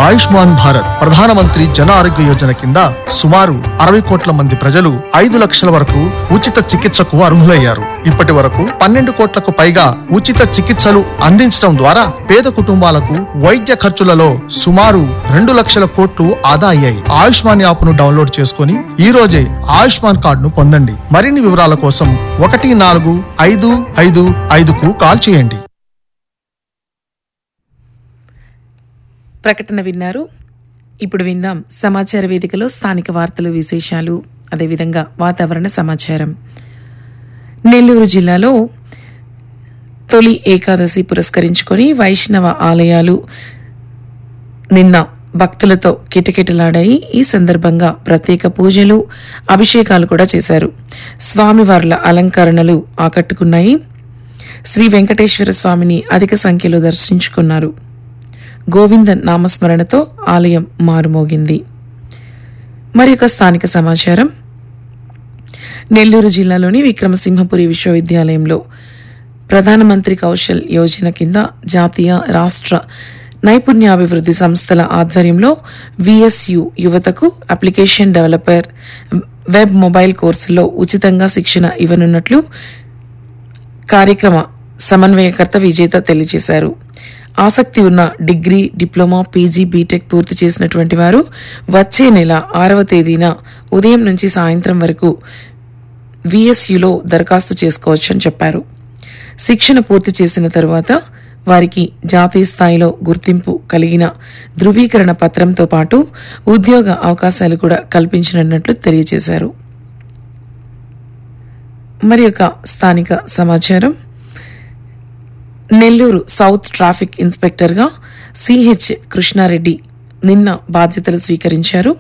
ఆయుష్మాన్ భారత్ ప్రధానమంత్రి జన ఆరోగ్య యోజన కింద సుమారు అరవై కోట్ల మంది ప్రజలు ఐదు లక్షల వరకు ఉచిత చికిత్సకు అర్హులయ్యారు ఇప్పటి వరకు పన్నెండు కోట్లకు పైగా ఉచిత చికిత్సలు అందించడం ద్వారా పేద కుటుంబాలకు వైద్య ఖర్చులలో సుమారు రెండు లక్షల కోట్లు ఆదా అయ్యాయి ఆయుష్మాన్ యాప్ ను డౌన్లోడ్ చేసుకుని ఈ రోజే ఆయుష్మాన్ కార్డును పొందండి మరిన్ని వివరాల కోసం ఒకటి నాలుగు ఐదు ఐదు ఐదుకు కాల్ చేయండి ప్రకటన విన్నారు ఇప్పుడు విందాం సమాచార వేదికలో స్థానిక వార్తలు విశేషాలు అదేవిధంగా వాతావరణ సమాచారం నెల్లూరు జిల్లాలో తొలి ఏకాదశి పురస్కరించుకొని వైష్ణవ ఆలయాలు నిన్న భక్తులతో కిటకిటలాడాయి ఈ సందర్భంగా ప్రత్యేక పూజలు అభిషేకాలు కూడా చేశారు స్వామివార్ల అలంకరణలు ఆకట్టుకున్నాయి శ్రీ వెంకటేశ్వర స్వామిని అధిక సంఖ్యలో దర్శించుకున్నారు గోవింద నామస్మరణతో ఆలయం మారుమోగింది మరి ఒక స్థానిక సమాచారం నెల్లూరు జిల్లాలోని విక్రమసింహపురి విశ్వవిద్యాలయంలో ప్రధానమంత్రి కౌశల్ యోజన కింద జాతీయ రాష్ట్ర నైపుణ్యాభివృద్ధి సంస్థల ఆధ్వర్యంలో విఎస్యు యువతకు అప్లికేషన్ డెవలపర్ వెబ్ మొబైల్ కోర్సులో ఉచితంగా శిక్షణ ఇవ్వనున్నట్లు కార్యక్రమ సమన్వయకర్త విజేత తెలియజేశారు ఆసక్తి ఉన్న డిగ్రీ డిప్లొమా పీజీ బీటెక్ పూర్తి చేసినటువంటి వారు వచ్చే నెల ఆరవ తేదీన ఉదయం నుంచి సాయంత్రం వరకు విఎస్యులో దరఖాస్తు చేసుకోవచ్చని చెప్పారు శిక్షణ పూర్తి చేసిన తరువాత వారికి జాతీయ స్థాయిలో గుర్తింపు కలిగిన ధృవీకరణ పత్రంతో పాటు ఉద్యోగ అవకాశాలు కూడా కల్పించనున్నట్లు తెలియజేశారు మరి ఒక స్థానిక సమాచారం నెల్లూరు సౌత్ ట్రాఫిక్ ఇన్స్పెక్టర్గా సిహెచ్ కృష్ణారెడ్డి నిన్న బాధ్యతలు స్వీకరించారు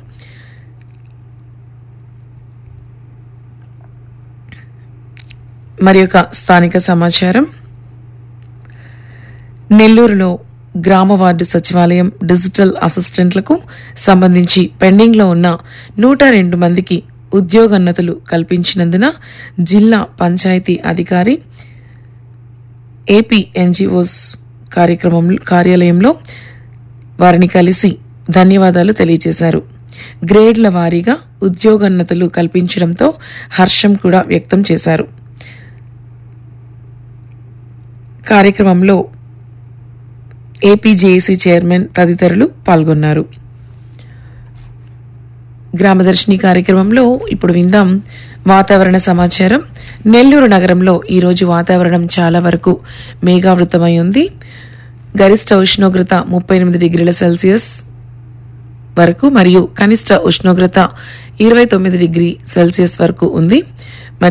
మరి ఒక స్థానిక సమాచారం నెల్లూరులో గ్రామ వార్డు సచివాలయం డిజిటల్ అసిస్టెంట్లకు సంబంధించి పెండింగ్లో ఉన్న నూట రెండు మందికి ఉద్యోగోన్నతులు కల్పించినందున జిల్లా పంచాయతీ అధికారి ఏపీ ఎన్జిఓస్ కార్యక్రమం కార్యాలయంలో వారిని కలిసి ధన్యవాదాలు తెలియజేశారు గ్రేడ్ల వారీగా ఉద్యోగోన్నతులు కల్పించడంతో హర్షం కూడా వ్యక్తం చేశారు కార్యక్రమంలో ఏపీజేఏసీ చైర్మన్ తదితరులు పాల్గొన్నారు గ్రామదర్శిని కార్యక్రమంలో ఇప్పుడు విందాం వాతావరణ సమాచారం నెల్లూరు నగరంలో ఈరోజు వాతావరణం చాలా వరకు మేఘావృతమై ఉంది గరిష్ట ఉష్ణోగ్రత ముప్పై ఎనిమిది డిగ్రీల సెల్సియస్ వరకు మరియు కనిష్ట ఉష్ణోగ్రత ఇరవై తొమ్మిది డిగ్రీ సెల్సియస్ వరకు ఉంది